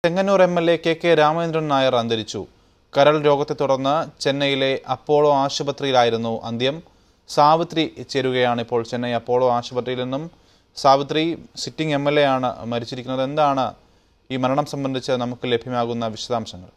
Chengannur M L A K K Ramachandran Nair അന്തരിച്ചു കരൾ രോഗത്തെ തുടർന്ന് ചെന്നൈയിലെ അപ്പോളോ ആശുപത്രിയിലായിരുന്നു അന്ത്യം സാവിത്രി ചേരുകയാണ് ഇപ്പോൾ ചെന്നൈ അപ്പോളോ ആശുപത്രിയിൽ നിന്നും സാവിത്രി സിറ്റിംഗ് എം എൽ എ ആണ് മരിച്ചിരിക്കുന്നത് എന്താണ് ഈ മരണം സംബന്ധിച്ച് നമുക്ക് ലഭ്യമാകുന്ന വിശദാംശങ്ങൾ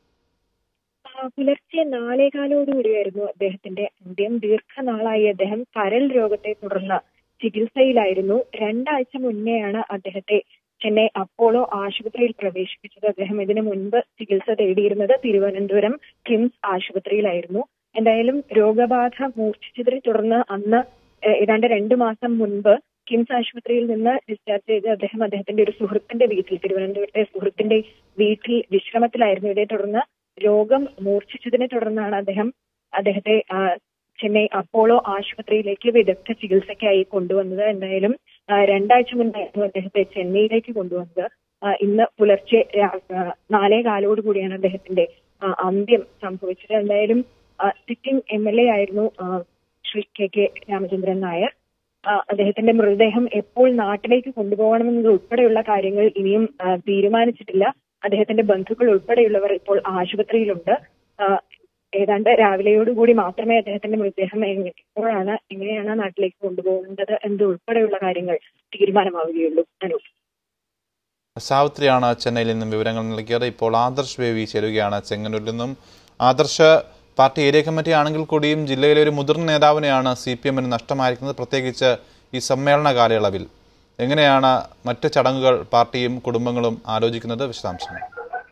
ആ, പുലർച്ചെ നാലേകാലോടുകൂടിയായിരുന്നു അദ്ദേഹത്തിന്റെ അന്ത്യം ദീർഘനാളായി അദ്ദേഹം കരൾ രോഗത്തെ തുടർന്ന് ചികിത്സയിലായിരുന്നു രണ്ടാഴ്ച മുന്നെയാണ് അദ്ദേഹത്തെ ചെന്നൈ അപ്പോളോ ആശുപത്രിയിൽ പ്രവേശിപ്പിച്ചത് അദ്ദേഹം ഇതിനു മുൻപ് ചികിത്സ തേടിയിരുന്നത് തിരുവനന്തപുരം കിംസ് ആശുപത്രിയിലായിരുന്നു എന്തായാലും രോഗബാധ മൂർച്ഛിച്ചതിനെ തുടർന്ന് അന്ന് ഏഹ്, ഏതാണ്ട് രണ്ടു മാസം മുൻപ് കിംസ് ആശുപത്രിയിൽ നിന്ന് ഡിസ്ചാർജ് ചെയ്ത് അദ്ദേഹം അദ്ദേഹത്തിന്റെ ഒരു സുഹൃത്തിന്റെ വീട്ടിൽ തിരുവനന്തപുരത്തെ സുഹൃത്തിന്റെ വീട്ടിൽ വിശ്രമത്തിലായിരുന്നു ഇതേ തുടർന്ന് രോഗം മൂർച്ഛിച്ചതിനെ തുടർന്നാണ് അദ്ദേഹം അദ്ദേഹത്തെ ആ, ചെന്നൈ അപ്പോളോ ആശുപത്രിയിലേക്ക് വിദഗ്ധ ചികിത്സയ്ക്കായി കൊണ്ടുവന്നത് എന്തായാലും ആ, രണ്ടാഴ്ച മുന്നായിരുന്നു അദ്ദേഹത്തെ ചെന്നൈയിലേക്ക് കൊണ്ടുവന്നത് ആ, ഇന്ന് പുലർച്ചെ രാ- ആ, നാലേ കാലോട് കൂടിയാണ് അദ്ദേഹത്തിന്റെ ആ, അന്ത്യം സംഭവിച്ചത് എന്തായാലും സിറ്റിംഗ് എം എൽ എ ആയിരുന്നു ആ, ശ്രീ കെ കെ രാമചന്ദ്രൻ നായർ ആ, അദ്ദേഹത്തിന്റെ മൃതദേഹം എപ്പോൾ നാട്ടിലേക്ക് കൊണ്ടുപോകണമെന്നത് ഉൾപ്പെടെയുള്ള കാര്യങ്ങൾ ഇനിയും ആ, തീരുമാനിച്ചിട്ടില്ല അദ്ദേഹത്തിന്റെ ബന്ധുക്കൾ ഉൾപ്പെടെയുള്ളവർ ഇപ്പോൾ ആശുപത്രിയിലുണ്ട് ആ, ഏതാണ്ട് രാവിലെയോടുകൂടി മാത്രമേ അദ്ദേഹത്തിന്റെ മൃതദേഹം എങ്ങ- എപ്പോഴാണ് എങ്ങനെയാണ് നാട്ടിലേക്ക് കൊണ്ടുപോകേണ്ടത് എന്നത് ഉൾപ്പെടെയുള്ള കാര്യങ്ങൾ തീരുമാനമാവുകയുള്ളൂ അനൂപ് സാവിത്രിയാണ് ചെന്നൈയിൽ നിന്നും വിവരങ്ങൾ നൽകിയത് ഇപ്പോൾ ആദർശ് ബേബി ചേരുകയാണ് ചെങ്ങന്നൂരിൽ നിന്നും ആദർശ് പാർട്ടി ഏരിയ കമ്മിറ്റി ആണെങ്കിൽ കൂടിയും ജില്ലയിലെ ഒരു മുതിർന്ന നേതാവിനെയാണ് സി പി എമ്മിന് നഷ്ടമായിരിക്കുന്നത് പ്രത്യേകിച്ച് ഈ സമ്മേളന കാലയളവിൽ എങ്ങനെയാണ് മറ്റ് ചടങ്ങുകൾ പാർട്ടിയും കുടുംബങ്ങളും ആലോചിക്കുന്നത് വിശദാംശങ്ങൾ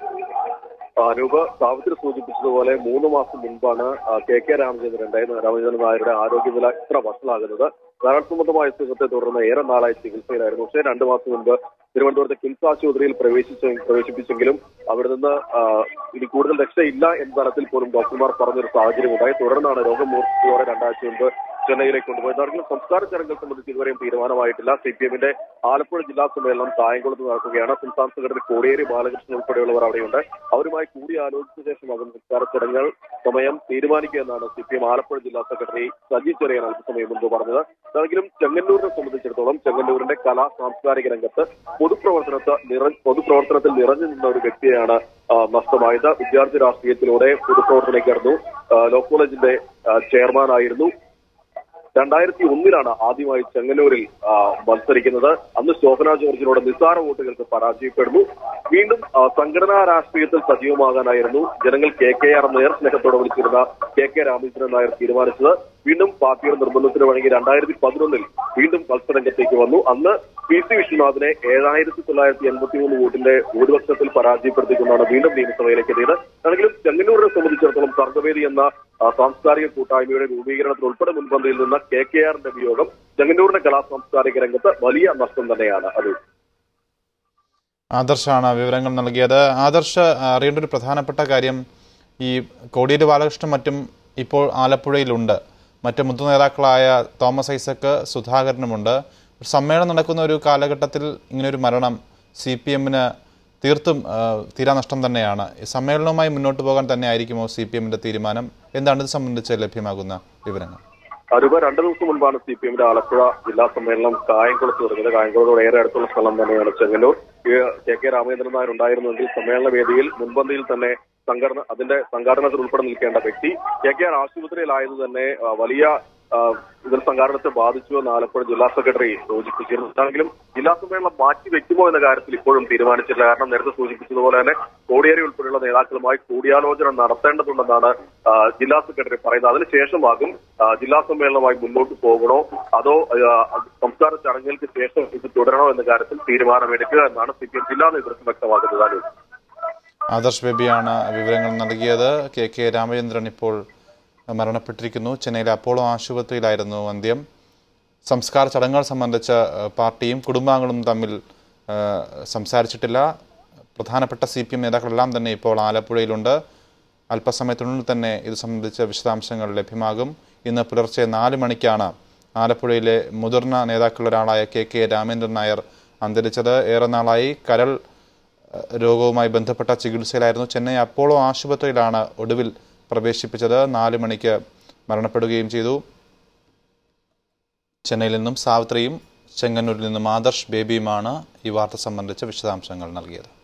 അനൂപ് സാവിത്രി സൂചിപ്പിച്ചതുപോലെ മൂന്ന് മാസം മുൻപാണ് ആ, കെ കെ രാമചന്ദ്രന്റെ രാമചന്ദ്രൻ നായരുടെ ആരോഗ്യനില ഇത്ര വഷളാകുന്നത് കരൾ സംബന്ധമായ അസുഖത്തെ തുടർന്ന് ഏറെ നാളായി ചികിത്സയിലായിരുന്നു പക്ഷേ രണ്ടു മാസം മുൻപ് തിരുവനന്തപുരത്തെ കിംസ് ആശുപത്രിയിൽ പ്രവേശിച്ച പ്രവേശിപ്പിച്ചെങ്കിലും അവിടെ നിന്ന് ആ, ഇനി കൂടുതൽ രക്ഷയില്ല എന്ന തരത്തിൽ പോലും ഡോക്ടർമാർ പറഞ്ഞൊരു സാഹചര്യം ഉണ്ടായി തുടർന്നാണ് രോഗം മൂർത്തിയോടെ രണ്ടാഴ്ച മുൻപ് ചെന്നൈയിലേക്ക് കൊണ്ടുപോയത് ആണെങ്കിലും സംസ്കാര ചടങ്ങുകൾ സംബന്ധിച്ച് ഇതുവരെയും തീരുമാനമായിട്ടില്ല സി പി എമ്മിന്റെ ആലപ്പുഴ ജില്ലാ സമ്മേളനം കായംകുളത്ത് നടക്കുകയാണ് സംസ്ഥാന സെക്രട്ടറി കോടിയേരി ബാലകൃഷ്ണൻ ഉൾപ്പെടെയുള്ളവർ അവിടെയുണ്ട് അവരുമായി കൂടിയാലോചിച്ച ശേഷമാകും സംസ്കാര ചടങ്ങുകൾ സമയം തീരുമാനിക്കുക എന്നാണ് സി പി എം ആലപ്പുഴ ജില്ലാ സെക്രട്ടറി സജി ചെറിയൻ അല്പസമയം മുൻപ് പറഞ്ഞത് അതെങ്കിലും ചെങ്ങന്നൂരിനെ സംബന്ധിച്ചിടത്തോളം ചെങ്ങന്നൂരിന്റെ കലാ സാംസ്കാരിക രംഗത്ത് പൊതുപ്രവർത്തനത്തെ നിറ പൊതുപ്രവർത്തനത്തിൽ നിറഞ്ഞു നിന്ന ഒരു വ്യക്തിയാണ് ആ, നഷ്ടമായത് വിദ്യാർത്ഥി രാഷ്ട്രീയത്തിലൂടെ പൊതുപ്രവർത്തനയ്ക്കായിരുന്നു ലോ കോളേജിന്റെ ആ, ചെയർമാനായിരുന്നു രണ്ടായിരത്തി ഒന്നിലാണ് ആദ്യമായി ചെങ്ങന്നൂരിൽ ആ, മത്സരിക്കുന്നത് അന്ന് ശോഭന ജോർജിനോട് നിസ്സാര വോട്ടുകൾക്ക് പരാജയപ്പെടുന്നു വീണ്ടും ആ, സംഘടനാ രാഷ്ട്രീയത്തിൽ സജീവമാകാനായിരുന്നു ജനങ്ങൾ കെ കെ ആർ നേർ സ്നേഹത്തോടെ വിളിച്ചിരുന്ന കെ കെ രാമചന്ദ്രൻ നായർ തീരുമാനിച്ചത് വീണ്ടും പാർട്ടിയുടെ നിർബന്ധത്തിന് വഴങ്ങി രണ്ടായിരത്തി പതിനൊന്നിൽ വീണ്ടും മത്സരരംഗത്തേക്ക് വന്നു അന്ന് പി സി വിശ്വനാഥിനെ ഏഴായിരത്തി തൊള്ളായിരത്തി എൺപത്തി മൂന്ന് വോട്ടിന്റെ ഭൂരിപക്ഷത്തിൽ പരാജയപ്പെടുത്തിക്കൊണ്ടാണ് വീണ്ടും നിയമസഭയിലേക്ക് എത്തിയത് ആണെങ്കിലും ചെങ്ങന്നൂരിനെ സംബന്ധിച്ചിടത്തോളം സർഗവേദി എന്ന ആ, സാംസ്കാരിക കൂട്ടായ്മയുടെ രൂപീകരണത്തിൽ ഉൾപ്പെടെ മുൻപന്തിയിൽ നിന്ന കെ കെ ആറിന്റെ വിയോഗം ചെങ്ങന്നൂരിന്റെ കലാ സാംസ്കാരിക രംഗത്ത് വലിയ നഷ്ടം തന്നെയാണ് അത് ആദർശാണ് വിവരങ്ങൾ നൽകിയത് ആദർശ് അറിയേണ്ട ഒരു പ്രധാനപ്പെട്ട കാര്യം ഈ കോടിയേരി ബാലകൃഷ്ണൻ മറ്റും ഇപ്പോൾ ആലപ്പുഴയിലുണ്ട് മറ്റ് മുതിർന്ന നേതാക്കളായ തോമസ് ഐസക്ക് സുധാകരനുമുണ്ട് ഒരു സമ്മേളനം നടക്കുന്ന ഒരു കാലഘട്ടത്തിൽ ഇങ്ങനൊരു മരണം സി പി എമ്മിന് തീർത്തും ആ, തീരാനഷ്ടം തന്നെയാണ് ഈ സമ്മേളനവുമായി മുന്നോട്ട് പോകാൻ തന്നെ ആയിരിക്കുമോ സി പി എമ്മിന്റെ തീരുമാനം എന്താണ് ഇത് സംബന്ധിച്ച് ലഭ്യമാകുന്ന വിവരങ്ങൾ അരുവ രണ്ടു ദിവസം മുൻപാണ് സി പി എമ്മിന്റെ ആലപ്പുഴ ജില്ലാ സമ്മേളനം കായംകുളത്ത് തുടങ്ങിയത് കായംകുളത്തോട് ഏറെ അടുത്തുള്ള സ്ഥലം തന്നെയാണ് ചെങ്ങന്നൂർ ഈ കെ കെ രാമചന്ദ്രൻ നായർ ഉണ്ടായിരുന്നുവെങ്കിൽ സമ്മേളന വേദിയിൽ മുൻപന്തിയിൽ തന്നെ സംഘടന അതിന്റെ സംഘാടനത്തിൽ ഉൾപ്പെടെ നിൽക്കേണ്ട വ്യക്തി കെ കെ ആർ ആശുപത്രിയിലായത് തന്നെ ആ, വലിയ ആ, ഇതിൽ സംഘാടനത്തെ ബാധിച്ചു എന്ന് ആലപ്പുഴ ജില്ലാ സെക്രട്ടറി സൂചിപ്പിച്ചിരുന്നു എങ്കിലും ജില്ലാ സമ്മേളനം മാറ്റി വെക്കുമോ എന്ന കാര്യത്തിൽ ഇപ്പോഴും തീരുമാനിച്ചില്ല കാരണം നേരത്തെ സൂചിപ്പിച്ചതുപോലെ തന്നെ കോടിയേരി ഉൾപ്പെടെയുള്ള നേതാക്കളുമായി കൂടിയാലോചന നടത്തേണ്ടതുണ്ടെന്നാണ് ആ, ജില്ലാ സെക്രട്ടറി പറയുന്നത് അതിനുശേഷമാകും ആ, ജില്ലാ സമ്മേളനവുമായി മുന്നോട്ട് പോകണോ അതോ ആ, സംസ്ഥാന ചടങ്ങുകൾക്ക് ശേഷം ഇത് തുടരണോ എന്ന കാര്യത്തിൽ തീരുമാനമെടുക്കുക എന്നാണ് സി പി എം ജില്ലാ നേതൃത്വം വ്യക്തമാക്കുന്നത് അനു. ആദർശ് ബേബിയാണ് വിവരങ്ങൾ നൽകിയത് കെ കെ രാമചന്ദ്രൻ ഇപ്പോൾ മരണപ്പെട്ടിരിക്കുന്നു ചെന്നൈയിലെ അപ്പോളോ ആശുപത്രിയിലായിരുന്നു അന്ത്യം സംസ്കാര ചടങ്ങുകൾ സംബന്ധിച്ച് ഏഹ്, പാർട്ടിയും കുടുംബാംഗങ്ങളും തമ്മിൽ ഏഹ്, സംസാരിച്ചിട്ടില്ല പ്രധാനപ്പെട്ട സി പി എം നേതാക്കളെല്ലാം തന്നെ ഇപ്പോൾ ആലപ്പുഴയിലുണ്ട് അല്പസമയത്തിനുള്ളിൽ തന്നെ ഇത് സംബന്ധിച്ച വിശദാംശങ്ങൾ ലഭ്യമാകും ഇന്ന് പുലർച്ചെ നാല് മണിക്കാണ് ആലപ്പുഴയിലെ മുതിർന്ന നേതാക്കളിലൊരാളായ കെ കെ രാമേന്ദ്രൻ നായർ അന്തരിച്ചത് ഏറെ നാളായി കരൾ ഏഹ്, രോഗവുമായി ബന്ധപ്പെട്ട ചികിത്സയിലായിരുന്നു ചെന്നൈ അപ്പോളോ ആശുപത്രിയിലാണ് ഒടുവിൽ പ്രവേശിപ്പിച്ചത് നാല് മണിക്ക് മരണപ്പെടുകയും ചെയ്തു ചെന്നൈയിൽ നിന്നും സാവിത്രിയും ചെങ്ങന്നൂരിൽ നിന്നും ആദർശ് ബേബിയുമാണ് ഈ വാർത്ത സംബന്ധിച്ച വിശദാംശങ്ങൾ നൽകിയത്